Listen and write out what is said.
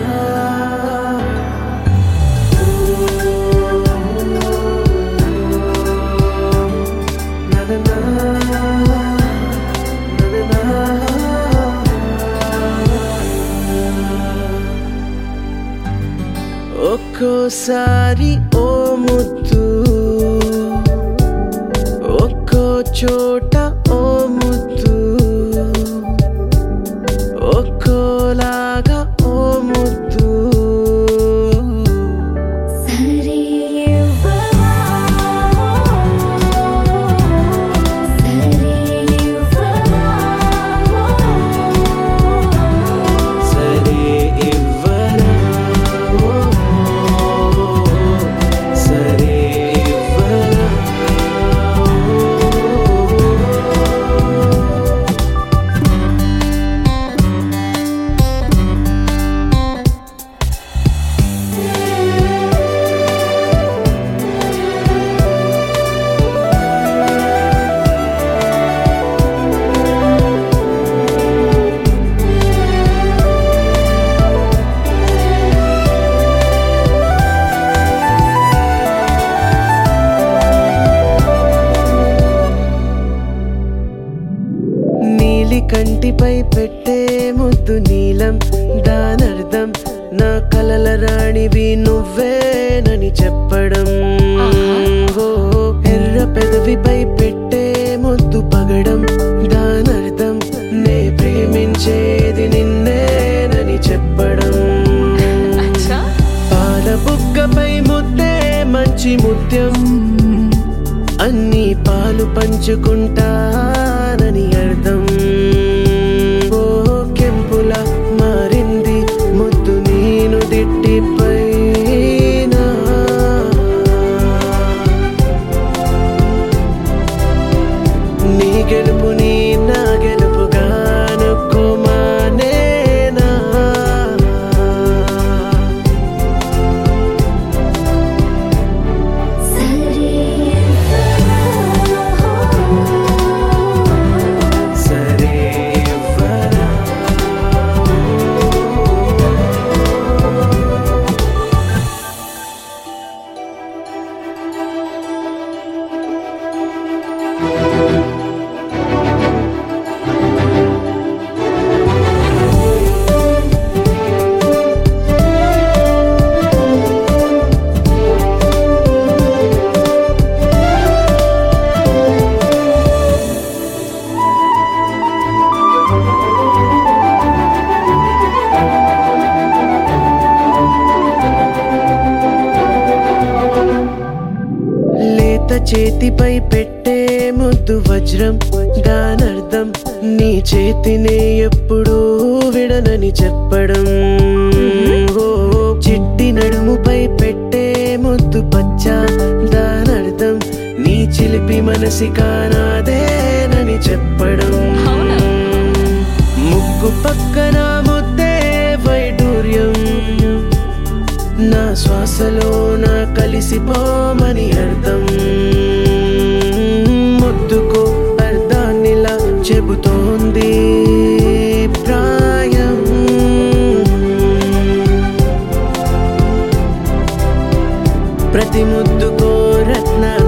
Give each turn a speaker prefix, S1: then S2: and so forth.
S1: ఒక్కోసారి ఓ ముద్దు ఒక్కో చోట ఓ ముద్దు ఒక్కోలాగా ఓ ముద్దు
S2: సరే ఇవ్వవా సరే ఇవ్వవా
S1: సరే ఇవ్వరా ఓ, సరే ఇవ్వరా నీలి కంటిపై పెట్టే ముద్దు నీలం దానర్థం నా కలల రాణివి నువ్వేనని చెప్పడం ఓ ఎర్ర పెదవిపై పెట్టే ముద్దు పగడం దానర్థం నే ప్రేమించేది నిన్నేనని చెప్పడం పాల బుగ్గపై ముద్దే మంచి ముత్యం అన్ని పాలు పంచుకుంటానని అర్థం ఓ కెంపుల మారింది ముద్దు నేను దిట్టిపైన నీ గెలుపు నీ నా గెలుపుగా అనుకోమానేనా
S2: సరే ఇవ్వవా
S1: సరే ఇవ్వరా లేత చేతిపై పెట్టే ముద్దు వజ్రం దానర్థం నీ చేతినే ఎప్పుడూ విడనని చెప్పడం ఓ చిట్టి నడుముపై పెట్టే ముద్దు పచ్చ దానర్థం నీ చిలిపి మనసి కానాదేనని చెప్పడం ముగ్గు పక్కన ముద్దే వైడూర్యం నా శ్వాసలో నా కలిసిపోమని అర్థం ముద్దుకు అర్థాన్నిలా చెబుతోంది ప్రాయం ప్రతి ముద్దుకో రత్న